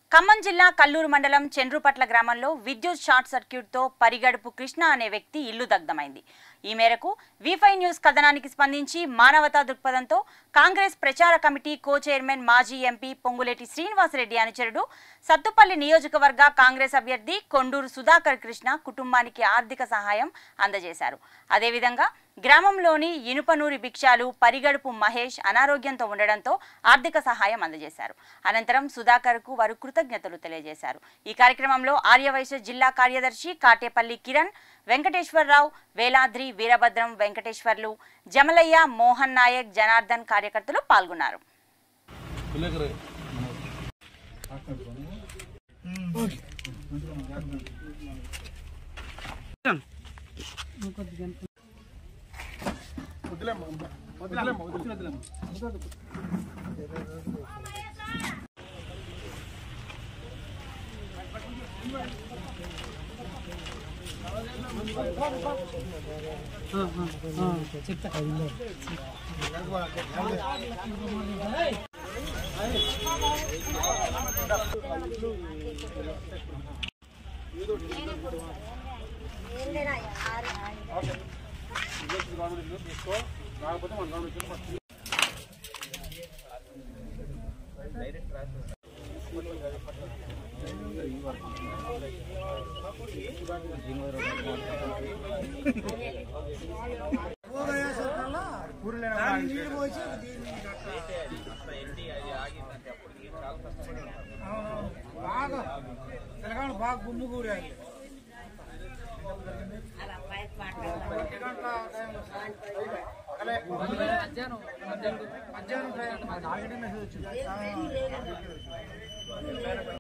ఖమ్మం జిల్లా కల్లూరు మండలం చెండ్రుపట్ల గ్రామంలో విద్యుత్ షార్ట్ సర్క్యూట్తో పరిగడుపు కృష్ణ అనే వ్యక్తి ఇల్లు దగ్ధమైంది ఈ మేరకు వీఫై న్యూస్ కథనానికి స్పందించి మానవతా దృక్పథంతో కాంగ్రెస్ ప్రచార కమిటీ కో చైర్మన్ మాజీ ఎంపీ పొంగులేటి శ్రీనివాసరెడ్డి అనుచరుడు సత్తుపల్లి నియోజకవర్గ కాంగ్రెస్ అభ్యర్థి కొండూరు సుధాకర్ కృష్ణ కుటుంబానికి ఆర్థిక సహాయం అందజేశారు అదేవిధంగా గ్రామంలోని ఇనుపనూరి భిక్షాలు పరిగడుపు మహేష్ అనారోగ్యంతో ఉండడంతో ఆర్థిక సహాయం అందజేశారు అనంతరం సుధాకర్కు వారు కృతజ్ఞతలు తెలియజేశారు ఈ కార్యక్రమంలో ఆర్యవైశ్య జిల్లా కార్యదర్శి కాటేపల్లి కిరణ్ వెంకటేశ్వరరావు వేలాద్రి వీరభద్రం వెంకటేశ్వర్లు జమలయ్య మోహన్ నాయక్ జనార్దన్ కార్యకర్తలు పాల్గొన్నారు విలేకరు బాగా తెలంగాణ బాగా గుమ్ము కూడాలి మధ్యాహ్నం మధ్యాహ్నం నాలుగింటి మెసేజ్ వచ్చింది